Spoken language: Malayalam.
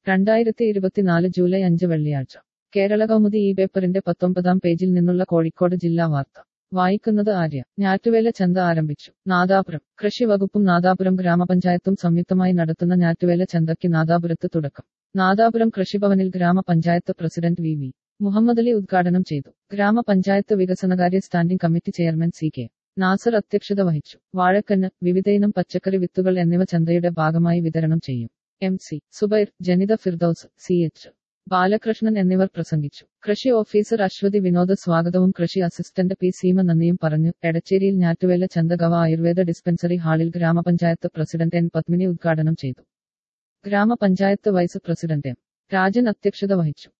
രണ്ടായിരത്തി ഇരുപത്തിനാല് ജൂലൈ അഞ്ച് വെള്ളിയാഴ്ച കേരള കൗമുദി ഈ പേപ്പറിന്റെ പത്തൊമ്പതാം പേജിൽ നിന്നുള്ള കോഴിക്കോട് ജില്ലാ വാർത്ത വായിക്കുന്നത് ആര്യ ഞാറ്റുവേല ചന്ത ആരംഭിച്ചു നാദാപുരം കൃഷി വകുപ്പും നാദാപുരം ഗ്രാമപഞ്ചായത്തും സംയുക്തമായി നടത്തുന്ന ഞാറ്റുവേല ചന്തയ്ക്ക് നാദാപുരത്ത് തുടക്കം നാദാപുരം കൃഷിഭവനിൽ ഗ്രാമപഞ്ചായത്ത് president V V Muhammad Ali ഉദ്ഘാടനം ചെയ്തു ഗ്രാമപഞ്ചായത്ത് വികസനകാര്യ standing committee chairman C K Nasar അധ്യക്ഷത വഹിച്ചു വാഴക്കന്ന് വിവിധയിനം പച്ചക്കറി വിത്തുകൾ എന്നിവ ചന്തയുടെ ഭാഗമായി വിതരണം ചെയ്യും M C Zubair Janitha Firdous C H Balakrishnan എന്നിവർ പ്രസംഗിച്ചു കൃഷി ഓഫീസർ അശ്വതി വിനോദ് സ്വാഗതവും കൃഷി അസിസ്റ്റന്റ് പി സീമ നന്ദിയും പറഞ്ഞു എടച്ചേരിയിൽ ഞാറ്റുവേല ചന്തഗവ ആയുർവേദ ഡിസ്പെൻസറി ഹാളിൽ ഗ്രാമപഞ്ചായത്ത് പ്രസിഡന്റ് എൻ പത്മിനി ഉദ്ഘാടനം ചെയ്തു ഗ്രാമപഞ്ചായത്ത് വൈസ് പ്രസിഡന്റ് എം രാജൻ അധ്യക്ഷത വഹിച്ചു